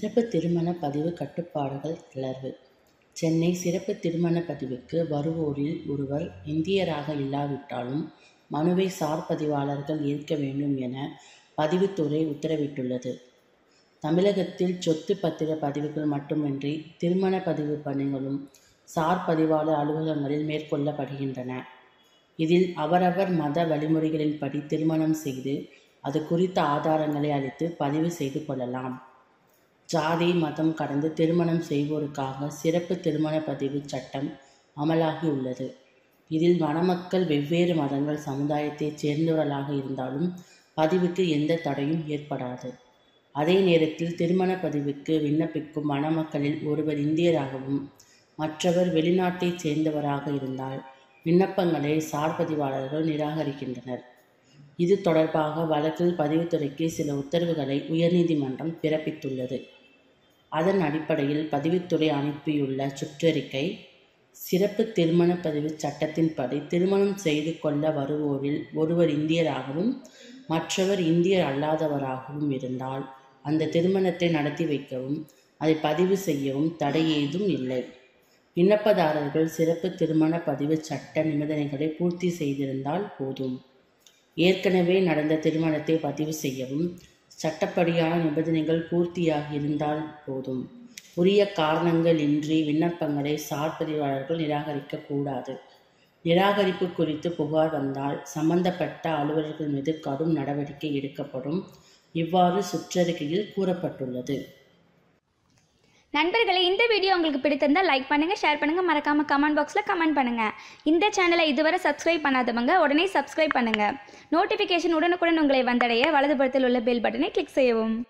சிறப்பு திருமண பதிவு கட்டுப்பாடுகள் தளர்வு சென்னை சிறப்பு திருமண பதிவுக்கு வருவோரில் ஒருவர் இந்தியராக இல்லாவிட்டாலும் மனுவை சார் பதிவாளர்கள் ஏற்க வேண்டும் என பதிவுத்துறை உத்தரவிட்டுள்ளது தமிழகத்தில் சொத்து பத்திர பதிவுகள் மட்டுமின்றி திருமண பதிவு பணிகளும் சார் பதிவாளர் அலுவலகங்களில் மேற்கொள்ளப்படுகின்றன இதில் அவரவர் மத வழிமுறைகளின்படி திருமணம் செய்து அது குறித்த ஆதாரங்களை அளித்து பதிவு செய்து கொள்ளலாம் ஜாதி மதம் கடந்து திருமணம் செய்வோருக்காக சிறப்பு திருமண பதிவு சட்டம் அமலாகி உள்ளது இதில் மணமக்கள் வெவ்வேறு மதங்கள் சமுதாயத்தைச் சேர்ந்தவர்களாக இருந்தாலும் பதிவுக்கு எந்த தடையும் ஏற்படாது அதே நேரத்தில் திருமண பதிவுக்கு விண்ணப்பிக்கும் மணமக்களில் ஒருவர் இந்தியராகவும் மற்றவர் வெளிநாட்டைச் சேர்ந்தவராக இருந்தால் விண்ணப்பங்களை சார் பதிவாளர்கள் நிராகரிக்கின்றனர் இது தொடர்பாக வழக்கில் பதிவுத்துறைக்கு சில உத்தரவுகளை உயர்நீதிமன்றம் பிறப்பித்துள்ளது அதன் அடிப்படையில் பதிவுத்துறை அனுப்பியுள்ள சுற்றறிக்கை சிறப்பு திருமண பதிவு சட்டத்தின்படி திருமணம் செய்து கொள்ள வருவோரில் ஒருவர் இந்தியராகவும் மற்றவர் இந்தியர் அல்லாதவராகவும் இருந்தால் அந்த திருமணத்தை நடத்தி வைக்கவும் அதை பதிவு செய்யவும் தடை ஏதும் இல்லை விண்ணப்பதாரர்கள் சிறப்பு திருமண பதிவு சட்ட நிபந்தனைகளை பூர்த்தி செய்திருந்தால் போதும் ஏற்கனவே நடந்த திருமணத்தை பதிவு செய்யவும் சட்டப்படியான நிபந்தனைகள் பூர்த்தியாகி இருந்தால் போதும் உரிய காரணங்கள் இன்றி விண்ணப்பங்களை சார் பதிவாளர்கள் நிராகரிக்க கூடாது நிராகரிப்பு குறித்து புகார் வந்தால் சம்பந்தப்பட்ட அலுவலர்கள் மீது கடும் நடவடிக்கை எடுக்கப்படும் இவ்வாறு சுற்றறிக்கையில் கூறப்பட்டுள்ளது நண்பர்களே இந்த வீடியோ உங்களுக்கு பிடித்திருந்தால் லைக் பண்ணுங்கள் ஷேர் பண்ணுங்கள் மறக்காமல் கமெண்ட் பாக்ஸில் கமெண்ட் பண்ணுங்கள் இந்த சேனலை இதுவரை சப்ஸ்கிரைப் பண்ணாதவங்க உடனே சப்ஸ்கிரைப் பண்ணுங்கள் நோட்டிஃபிகேஷன் உடனுக்குடன் உங்களை வந்தடைய வலதுபுறத்தில் உள்ள பெல் பட்டனை கிளிக் செய்யவும்